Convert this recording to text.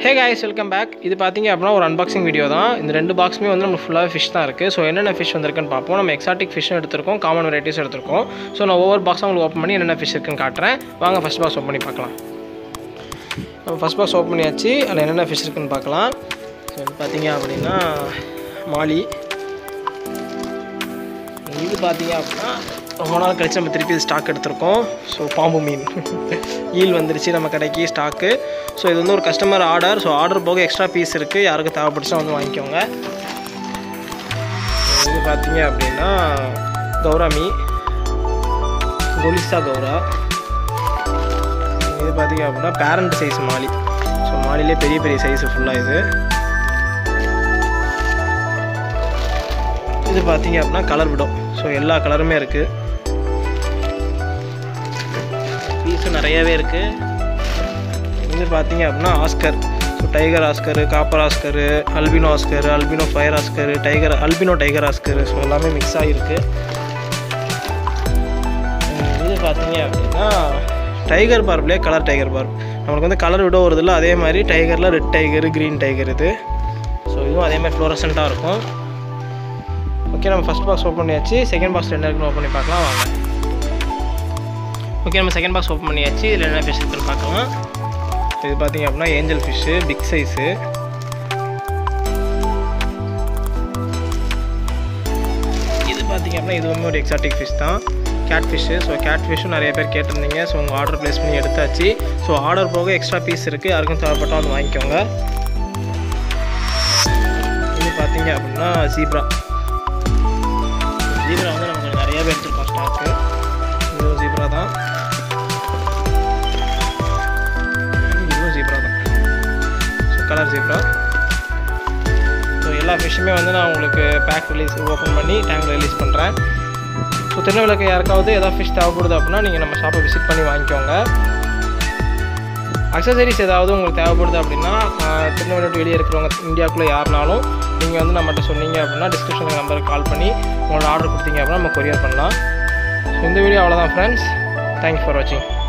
ஹே guys welcome back இது பார்த்தீங்க அப்படின்னா ஒரு அன்பாக்சிங் வீடியோ தான் இந்த ரெண்டு பாக்ஸுமே வந்து நம்ம ஃபுல்லாகவே ஃபிஷ் தான் இருக்குது ஸோ என்னென்ன ஃபிஷ் வந்திருக்குன்னு பார்ப்போம் நம்ம எக்ஸாட்டிக் ஃபிஷ்ஷும் எடுத்திருக்கோம் காமன் வெரைட்டிஸ் எடுத்திருக்கோம் ஸோ நான் ஒவ்வொரு பாக்ஸும் உங்களுக்கு ஓப்பன் பண்ணி என்னென்ன ஃபிஷ் இருக்குன்னு காட்டுறேன் வாங்க ஃபஸ்ட் பாக்ஸ் ஓப்பன் பண்ணி பார்க்கலாம் நம்ம ஃபஸ்ட் பாக்ஸ் ஓப்பன் பண்ணியாச்சு அதில் என்னென்ன ஃபிஷ் இருக்குன்னு பார்க்கலாம் ஸோ இது பார்த்தீங்க அப்படின்னா மாலி இது பார்த்தீங்க அப்படின்னா ரொம்ப நாள் கழிச்சு நம்ம திருப்பி ஸ்டாக் எடுத்திருக்கோம் ஸோ பாம்பு மீன் ஈல் வந்துருச்சு நம்ம கடைக்கு ஸ்டாக்கு ஸோ இது வந்து ஒரு கஸ்டமர் ஆர்டர் ஸோ ஆர்டர் போக எக்ஸ்ட்ரா பீஸ் இருக்குது யாருக்கு தேவைப்படுச்சா வந்து வாங்கிக்கோங்க இது பார்த்தீங்க அப்படின்னா கௌராமி கொலிசா கௌரா இது பார்த்தீங்க அப்படின்னா பேரண்ட் சைஸ் மாலி ஸோ மாலிலே பெரிய பெரிய சைஸ் ஃபுல்லாக இது இது பார்த்தீங்க அப்படின்னா கலர் விடும் ஸோ எல்லா கலருமே இருக்குது பீஸும் நிறையவே இருக்குது இது பார்த்தீங்க அப்படின்னா Oscar so tiger Oscar copper Oscar albino Oscar albino fire Oscar tiger albino tiger Oscar so எல்லாமே மிக்ஸ் ஆகிருக்கு இது பார்த்தீங்க அப்படின்னா டைகர் பார்ப்லேயே கலர் டைகர் பார்ப் நம்மளுக்கு வந்து கலர் விட வருதில்ல அதே மாதிரி டைகரில் ரெட் டைகர் க்ரீன் டைகர் இது ஸோ இதுவும் அதே மாதிரி ஃப்ளோரசண்ட்டாக இருக்கும் ஓகே நம்ம ஃபஸ்ட் பாக்ஸ் ஓப்பன் பண்ணியாச்சு செகண்ட் பாக்ஸ் என்ன இருக்குன்னு ஓப்பன் பண்ணி பார்க்கலாம் வாங்க ஓகே நம்ம செகண்ட் பாக்ஸ் ஓப்பன் பண்ணியாச்சு இதில் என்ன ஃபிஷ் இருக்குன்னு பார்க்கலாம் இது பார்த்தீங்க அப்படின்னா ஏஞ்சல் ஃபிஷ்ஷு பிக் சைஸு இது பார்த்தீங்க அப்படின்னா இதுவுமே ஒரு எக்ஸாட்டிக் ஃபிஷ் தான் கேட் ஃபிஷ்ஷு ஸோ கேட் ஃபிஷ்ஷும் நிறைய பேர் கேட்டிருந்தீங்க ஸோ உங்கள் ஆர்டர் ப்ளேஸ் பண்ணி எடுத்தாச்சு ஸோ ஆர்டர் போக எக்ஸ்ட்ரா பீஸ் இருக்குது யாருக்கும் தேவைப்பட்டால் வந்து வாங்கிக்கோங்க இது பார்த்தீங்க அப்படின்னா ஜீப்ரா ஜீப்ரா வந்து நம்ம கொஞ்சம் நிறையவே எடுத்துருக்கோம் ஸ்டாக்கு இதுவும் ஜீப்ரா தான் இதுவும் ஜீப்ரா தான் ஸோ கலர் ஜீப்ரா ஸோ எல்லா ஃபிஷ்ஷுமே வந்து நான் உங்களுக்கு பேக் ரிலீஸ் ஓப்பன் பண்ணி டேங்க் ரிலீஸ் பண்ணுறேன் ஸோ திருநெல்வேலிக்கு யாருக்காவது ஏதாவது ஃபிஷ் தேவைப்படுது அப்படின்னா நீங்கள் நம்ம ஷாப்பை விசிட் பண்ணி வாங்கிக்கோங்க அக்சசரிஸ் ஏதாவது உங்களுக்கு தேவைப்படுது அப்படின்னா திருநெல்வேலி விட்டு வெளியே இருக்கிறவங்க இந்தியாவுக்குள்ளே யாருனாலும் நீங்கள் வந்து நம்மகிட்ட சொன்னீங்க அப்படின்னா டிஸ்கிரிப்ஷன் நம்பருக்கு கால் பண்ணி உங்களோட ஆர்டர் கொடுத்தீங்க அப்படின்னா நம்ம கொரியர் பண்ணலாம் ஸோ இந்த வீடியோ அவ்வளோதான் ஃப்ரெண்ட்ஸ் தேங்க்ஸ் ஃபார் வாட்சிங்